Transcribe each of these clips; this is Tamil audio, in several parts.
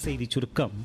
செய்திச் சுருக்கம்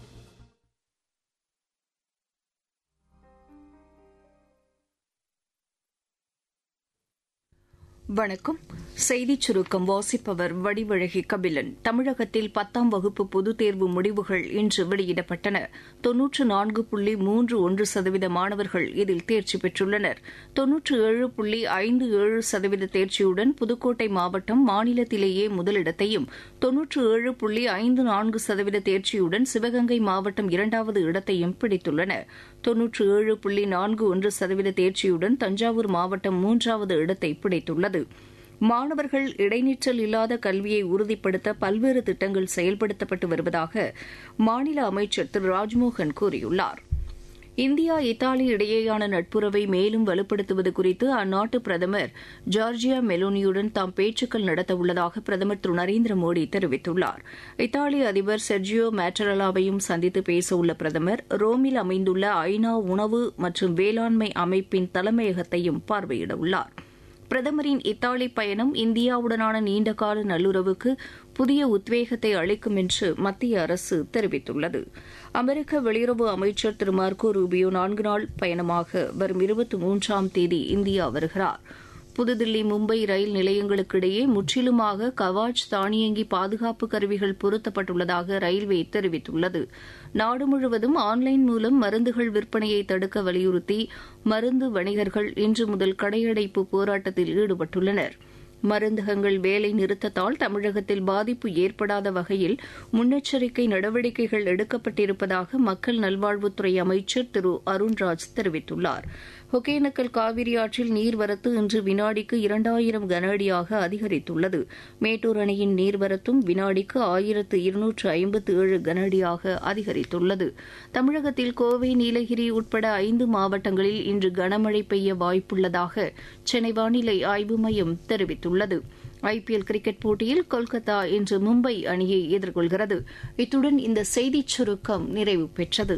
வணக்கம் செய்திச் சுருக்கம் வாசிப்பவர் வடிவழகி கபிலன் தமிழகத்தில் பத்தாம் வகுப்பு பொதுத் தேர்வு முடிவுகள் இன்று வெளியிடப்பட்டன தொன்னூற்று நான்கு புள்ளி மூன்று ஒன்று சதவீத மாணவர்கள் இதில் தேர்ச்சி பெற்றுள்ளனர் தொன்னூற்று ஏழு புள்ளி ஐந்து ஏழு சதவீத தேர்ச்சியுடன் புதுக்கோட்டை மாவட்டம் மாநிலத்திலேயே முதலிடத்தையும் தொன்னூற்று ஏழு புள்ளி ஐந்து நான்கு சதவீத தேர்ச்சியுடன் சிவகங்கை மாவட்டம் இரண்டாவது இடத்தையும் பிடித்துள்ளன தொன்னூற்று ஏழு புள்ளி நான்கு ஒன்று சதவீத தேர்ச்சியுடன் தஞ்சாவூர் மாவட்டம் மூன்றாவது இடத்தை பிடித்துள்ளது மாணவர்கள் இடைநிற்றல் இல்லாத கல்வியை உறுதிப்படுத்த பல்வேறு திட்டங்கள் செயல்படுத்தப்பட்டு வருவதாக மாநில அமைச்சர் திரு ராஜ்மோகன் கூறியுள்ளார் இந்தியா இத்தாலி இடையேயான நட்புறவை மேலும் வலுப்படுத்துவது குறித்து அந்நாட்டு பிரதமர் ஜார்ஜியா மெலோனியுடன் தாம் பேச்சுக்கள் நடத்தவுள்ளதாக பிரதமர் திரு நரேந்திர மோடி தெரிவித்துள்ளார் இத்தாலி அதிபர் செர்ஜியோ மேட்டரலாவையும் சந்தித்து பேசவுள்ள பிரதமர் ரோமில் அமைந்துள்ள ஐநா உணவு மற்றும் வேளாண்மை அமைப்பின் தலைமையகத்தையும் பார்வையிடவுள்ளாா் பிரதமரின் இத்தாலி பயணம் இந்தியாவுடனான நீண்டகால நல்லுறவுக்கு புதிய உத்வேகத்தை அளிக்கும் என்று மத்திய அரசு தெரிவித்துள்ளது அமெரிக்க வெளியுறவு அமைச்சர் திரு மார்கோ ரூபியோ நான்கு நாள் பயணமாக வரும் இருபத்தி மூன்றாம் தேதி இந்தியா வருகிறார் புதுதில்லி மும்பை ரயில் நிலையங்களுக்கிடையே முற்றிலுமாக கவாச் தானியங்கி பாதுகாப்பு கருவிகள் பொருத்தப்பட்டுள்ளதாக ரயில்வே தெரிவித்துள்ளது நாடு முழுவதும் ஆன்லைன் மூலம் மருந்துகள் விற்பனையை தடுக்க வலியுறுத்தி மருந்து வணிகர்கள் இன்று முதல் கடையடைப்பு போராட்டத்தில் ஈடுபட்டுள்ளனா் மருந்தகங்கள் வேலை நிறுத்தத்தால் தமிழகத்தில் பாதிப்பு ஏற்படாத வகையில் முன்னெச்சரிக்கை நடவடிக்கைகள் எடுக்கப்பட்டிருப்பதாக மக்கள் நல்வாழ்வுத்துறை அமைச்சர் திரு அருண்ராஜ் தெரிவித்துள்ளார் ஒகேனக்கல் காவிரி ஆற்றில் நீர்வரத்து இன்று வினாடிக்கு இரண்டாயிரம் கன அடியாக அதிகரித்துள்ளது மேட்டூர் அணையின் நீர்வரத்தும் வினாடிக்கு ஆயிரத்து இருநூற்று ஐம்பத்து ஏழு கன அடியாக அதிகரித்துள்ளது தமிழகத்தில் கோவை நீலகிரி உட்பட ஐந்து மாவட்டங்களில் இன்று கனமழை பெய்ய வாய்ப்புள்ளதாக சென்னை வானிலை ஆய்வு மையம் தெரிவித்துள்ளது ஐபிஎல் கிரிக்கெட் போட்டியில் கொல்கத்தா இன்று மும்பை அணியை எதிர்கொள்கிறது இத்துடன் இந்த செய்திச் சுருக்கம் நிறைவு பெற்றது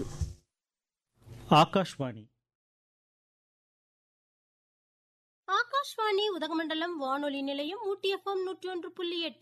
ஆகாஷ்வாணி ஆகாஷ்வாணி உதகமண்டலம் வானொலி நிலையம் ஊட்டி எஃப்எம் நூற்றி ஒன்று புள்ளி எட்டு